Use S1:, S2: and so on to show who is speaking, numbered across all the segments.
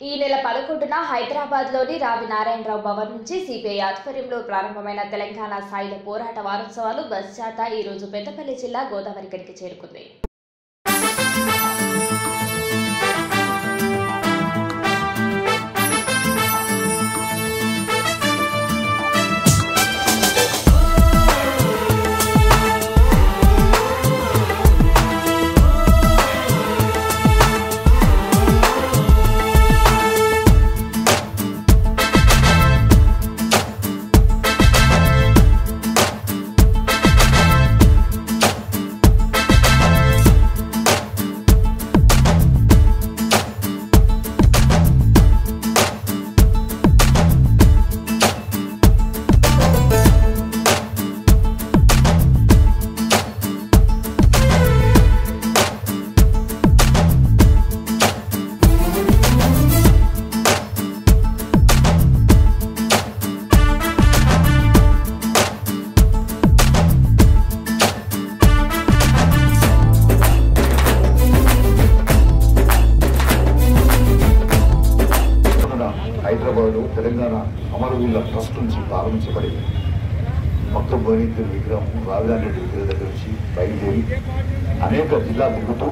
S1: ఈ నెల పదకొండున హైదరాబాద్ లోని రావి నారాయణరావు భవన్ నుంచి సిపిఐ ఆధ్వర్యంలో ప్రారంభమైన తెలంగాణ సాయుధ పోరాట వారోత్సవాలు బస్ జాత ఈ రోజు పెద్దపల్లి జిల్లా గోదావరికరికి చేరుకుంది
S2: హైదరాబాద్ తెలంగాణ అమరవీరుల ట్రస్ట్ నుంచి ప్రారంభించబడి మొత్తం భువనేశ్వరి విగ్రహం రావిరారెడ్డి విగ్రహం దగ్గర నుంచి బయలుదేరి అనేక జిల్లాలు తిరుగుతూ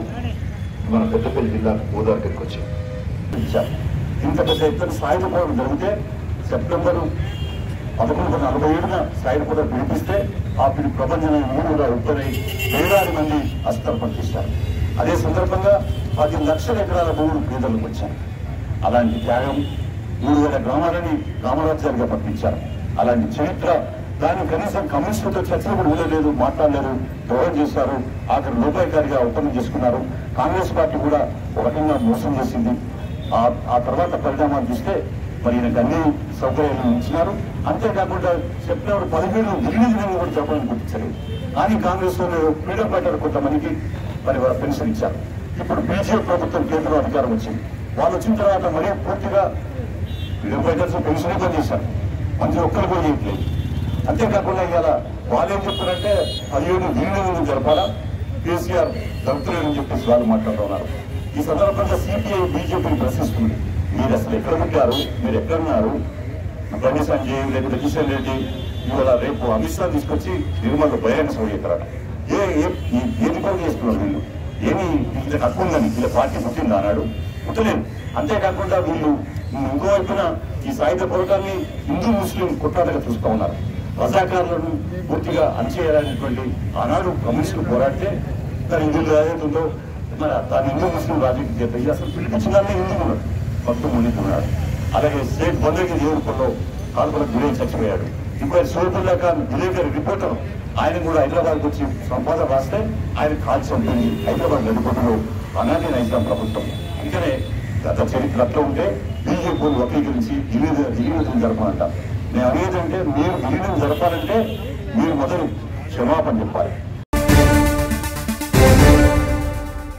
S2: మన పెద్దపల్లి జిల్లా గోదావరికి వచ్చాం
S3: ఇచ్చారు ఇంత పెద్ద ఎత్తున సాయుధ పోరాటం జరిగితే సెప్టెంబర్ పదకొండు వందల నలభై ఏడున సాయుధ పోరాటం పిలిపిస్తే ఆ పిలి ప్రపంచం మూడుగా ఉత్తరై వేలాది మంది అస్తర్పణ చేశారు అదే సందర్భంగా పది లక్షల ఎకరాల భూములు పేదలకు వచ్చాయి అలాంటి త్యాగం మూడు వేల గ్రామాలని గ్రామరాజ్యాలుగా పంపించారు అలాంటి చరిత్ర దాన్ని కనీసం కమ్యూనిస్టులతో చర్చలు కూడా ఉండలేదు మాట్లాడలేదు దూరం చేశారు ఆఖరి లోపాయికారిగా ఒప్పందం చేసుకున్నారు కాంగ్రెస్ పార్టీ కూడా ఒక రకంగా మోసం చేసింది ఆ ఆ తర్వాత పరిణామాలు చూస్తే మరి ఈయనకు అన్ని సౌకర్యాలు ఇచ్చినారు అంతేకాకుండా సెప్టెంబర్ పదిహేను గిరిజనులను కూడా చెప్పడానికి గుర్తించలేదు కానీ కాంగ్రెస్ వాళ్ళు ఫ్రీడమ్ ఫైటర్ కొంతమందికి మరి వాళ్ళ పెన్షన్ ఇచ్చారు ఇప్పుడు బీజేపీ ప్రభుత్వం కేంద్రంలో అధికారం వచ్చింది వాళ్ళు వచ్చిన తర్వాత మరీ పూర్తిగా ఫ్రీడమ్ ఫైటర్స్ పెన్షన్ ఇవ్వని చేశారు మంచి ఒక్కరు కూడా చేయట్లేదు అంతేకాకుండా ఇవాళ వాళ్ళు ఏం చెప్తారంటే పదిహేను గిరిజనులను జరపాలా కేసీఆర్ దళితులేనని చెప్పేసి వాళ్ళు మాట్లాడుతున్నారు ఈ సందర్భంగా సిపిఐ బీజేపీని ప్రశ్నిస్తుంది మీరు అసలు ఎక్కడ పుట్టారు మీరు ఎక్కడున్నారు బండి సంజయ్ లేకపోతే కిషన్ రెడ్డి ఇవాళ రేపు అమిత్ షా తీసుకొచ్చి నిర్మల్లో బహిరంగ సభ చేస్తారు ఏ ఏ- ఏ- ఏది కూడా చేస్తున్నారు వీళ్ళు ఏమి వీళ్ళకి హక్కు ఉందని వీళ్ళ పార్టీ పుట్టింది అన్నాడు పుట్టలేదు అంతేకాకుండా వీళ్ళు ఇంకో వైపున ఈ సాయుధ పోరాటాన్ని హిందూ ముస్లిం కొట్లాటగా చూస్తూ ఉన్నారు రజాకారులను పూర్తిగా అణచేయాలనేటువంటి ఆనాడు కమ్యూనిస్టులు పోరాడితే తన హిందువులు ఏదైతుందో మరి తాను హిందూ ముస్లిం రాజకీయ చేత ఇది అసలు పిలిపించిందన్నీ హిందూ ఉన్నాడు భక్తు మునికున్నాడు అలాగే స్టేట్ బంధుకి దేవుడిలో కాల్పులకు గురై చచ్చిపోయాడు ఇంకో సూర్యుల్లా ఖాన్ విలేకరి రిపోర్టర్ ఆయన కూడా హైదరాబాద్కి వచ్చి సంపాదన రాస్తే ఆయన కాల్చి ఉంటుంది హైదరాబాద్ నడిపోటులో అనాది నైజాం ప్రభుత్వం అందుకనే గత చరిత్ర అట్లా ఉంటే బీజేపీ వక్రీకరించి విలీన విలీనం జరపాలంట నేను అనేది అంటే మీరు విలీనం జరపాలంటే మీరు మొదలు క్షమాపణ చెప్పాలి